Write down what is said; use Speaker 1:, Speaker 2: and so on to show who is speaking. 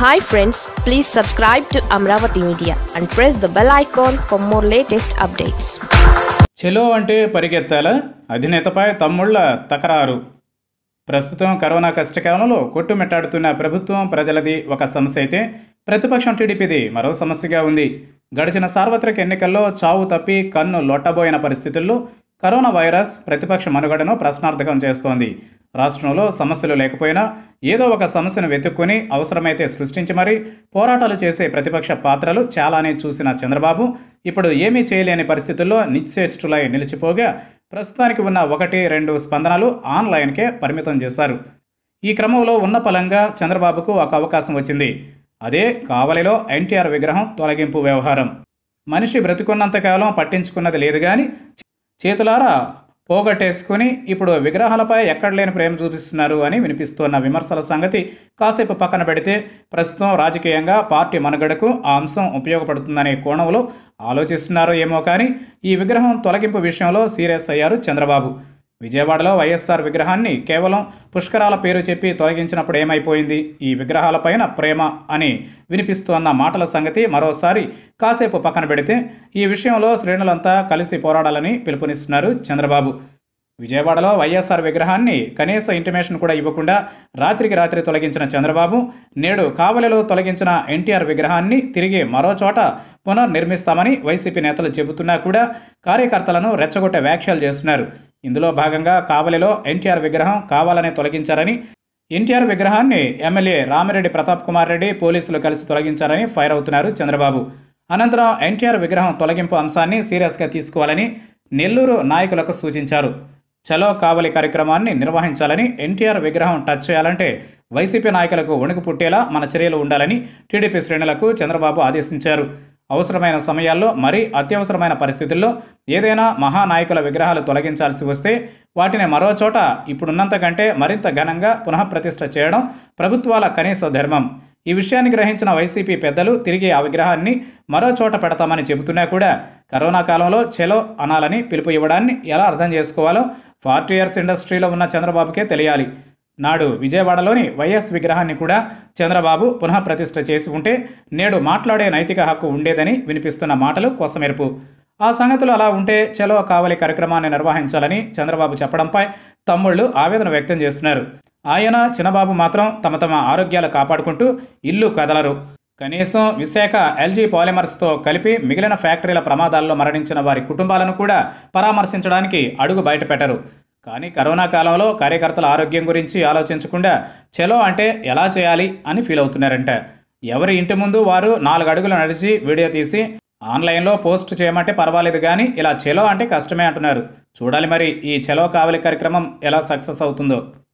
Speaker 1: hi friends please subscribe to Amaravati media and press the bell icon for more latest updates
Speaker 2: చెలో అంటే పరిగెత్తాల అధినేతపై తమ్ముళ్ల తకరారు ప్రస్తుతం corona కష్టకాలంలో కొట్టుమిట్టాడుతున్న ప్రభుత్వం ప్రజలది ఒక సమస్య అయితే ప్రతిపక్షం టీడీపీది మరో సమస్యగా ఉంది గడిచిన సార్వత్రిక ఎన్నికల్లో చావు తప్పి కన్ను లొట్టబోయిన పరిస్థితుల్లో కరోనా వైరస్ ప్రతిపక్ష మనుగడను ప్రశ్నార్థకం చేస్తోంది రాష్ట్రంలో సమస్యలు లేకపోయినా ఏదో ఒక సమస్యను వెతుక్కుని అవసరమైతే సృష్టించి మరీ పోరాటాలు చేసే ప్రతిపక్ష పాత్రలు చాలానే చూసిన చంద్రబాబు ఇప్పుడు ఏమీ చేయలేని పరిస్థితుల్లో నిశ్చేష్టులై నిలిచిపోగా ప్రస్తుతానికి ఉన్న ఒకటి రెండు స్పందనలు ఆన్లైన్కే పరిమితం చేశారు ఈ క్రమంలో ఉన్న పలంగా చంద్రబాబుకు ఒక అవకాశం వచ్చింది అదే కావలిలో ఎన్టీఆర్ విగ్రహం తొలగింపు వ్యవహారం మనిషి బ్రతుకున్నంతకాలం పట్టించుకున్నది లేదు కానీ చేతులారా పోగొట్టేసుకుని ఇప్పుడు విగ్రహాలపై ఎక్కడ లేని ప్రేమ చూపిస్తున్నారు అని వినిపిస్తున్న విమర్శల సంగతి కాసేపు పక్కన పెడితే ప్రస్తుతం రాజకీయంగా పార్టీ మనుగడకు ఆ అంశం ఉపయోగపడుతుందనే కోణంలో ఆలోచిస్తున్నారో ఏమో కానీ ఈ విగ్రహం తొలగింపు విషయంలో సీరియస్ అయ్యారు చంద్రబాబు విజయవాడలో వైఎస్ఆర్ విగ్రహాన్ని కేవలం పుష్కరాల పేరు చెప్పి తొలగించినప్పుడు ఏమైపోయింది ఈ విగ్రహాలపైన ప్రేమ అని వినిపిస్తున్న మాటల సంగతి మరోసారి కాసేపు పక్కన పెడితే ఈ విషయంలో శ్రేణులంతా కలిసి పోరాడాలని పిలుపునిస్తున్నారు చంద్రబాబు విజయవాడలో వైఎస్ఆర్ విగ్రహాన్ని కనీస ఇంటిమేషన్ కూడా ఇవ్వకుండా రాత్రికి రాత్రి తొలగించిన చంద్రబాబు నేడు కావలిలో తొలగించిన ఎన్టీఆర్ విగ్రహాన్ని తిరిగి మరో చోట పునర్నిర్మిస్తామని వైసీపీ నేతలు చెబుతున్నా కూడా కార్యకర్తలను రెచ్చగొట్టే వ్యాఖ్యలు చేస్తున్నారు ఇందులో భాగంగా కావలిలో ఎన్టీఆర్ విగ్రహం కావాలని తొలగించారని ఎన్టీఆర్ విగ్రహాన్ని ఎమ్మెల్యే రామిరెడ్డి ప్రతాప్ కుమార్ రెడ్డి పోలీసులు కలిసి తొలగించారని ఫైర్ అవుతున్నారు చంద్రబాబు అనంతరం ఎన్టీఆర్ విగ్రహం తొలగింపు అంశాన్ని సీరియస్గా తీసుకోవాలని నెల్లూరు నాయకులకు సూచించారు చలో కావలి కార్యక్రమాన్ని నిర్వహించాలని ఎన్టీఆర్ విగ్రహం టచ్ చేయాలంటే వైసీపీ నాయకులకు వణుకు పుట్టేలా మన చర్యలు ఉండాలని టీడీపీ శ్రేణులకు చంద్రబాబు ఆదేశించారు అవసరమైన సమయాల్లో మరీ అత్యవసరమైన పరిస్థితుల్లో ఏదైనా మహానాయకుల విగ్రహాలు తొలగించాల్సి వస్తే వాటిని మరో చోట ఇప్పుడున్నంత కంటే మరింత ఘనంగా పునఃప్రతిష్ఠ చేయడం ప్రభుత్వాల కనీస ధర్మం ఈ విషయాన్ని గ్రహించిన వైసీపీ పెద్దలు తిరిగి ఆ విగ్రహాన్ని మరో చోట పెడతామని చెబుతున్నా కూడా కరోనా కాలంలో చెలో అనాలని పిలుపు ఇవ్వడాన్ని ఎలా అర్థం చేసుకోవాలో ఫార్టీ ఇయర్స్ ఇండస్ట్రీలో ఉన్న చంద్రబాబుకే తెలియాలి నాడు విజయవాడలోని వైఎస్ విగ్రహాన్ని కూడా చంద్రబాబు పునఃప్రతిష్ఠ చేసి ఉంటే నేడు మాట్లాడే నైతిక హక్కు ఉండేదని వినిపిస్తున్న మాటలు కొసమెరుపు ఆ సంగతులు అలా ఉంటే చలో కావలి కార్యక్రమాన్ని నిర్వహించాలని చంద్రబాబు చెప్పడంపై తమ్ముళ్ళు ఆవేదన వ్యక్తం చేస్తున్నారు ఆయన చిన్నబాబు మాత్రం తమ తమ ఆరోగ్యాలు కాపాడుకుంటూ ఇల్లు కదలరు కనీసం విశాఖ ఎల్జీ పాలిమర్స్తో కలిపి మిగిలిన ఫ్యాక్టరీల ప్రమాదాల్లో మరణించిన వారి కుటుంబాలను కూడా పరామర్శించడానికి అడుగు బయటపెట్టరు కానీ కరోనా కాలంలో కార్యకర్తల ఆరోగ్యం గురించి ఆలోచించకుండా చలో అంటే ఎలా చేయాలి అని ఫీల్ అవుతున్నారంట ఎవరి ఇంటి ముందు వారు నాలుగు అడుగులు నడిచి వీడియో తీసి ఆన్లైన్లో పోస్ట్ చేయమంటే పర్వాలేదు కానీ ఇలా చలో అంటే కష్టమే అంటున్నారు చూడాలి మరి ఈ చలో కావలి కార్యక్రమం ఎలా సక్సెస్ అవుతుందో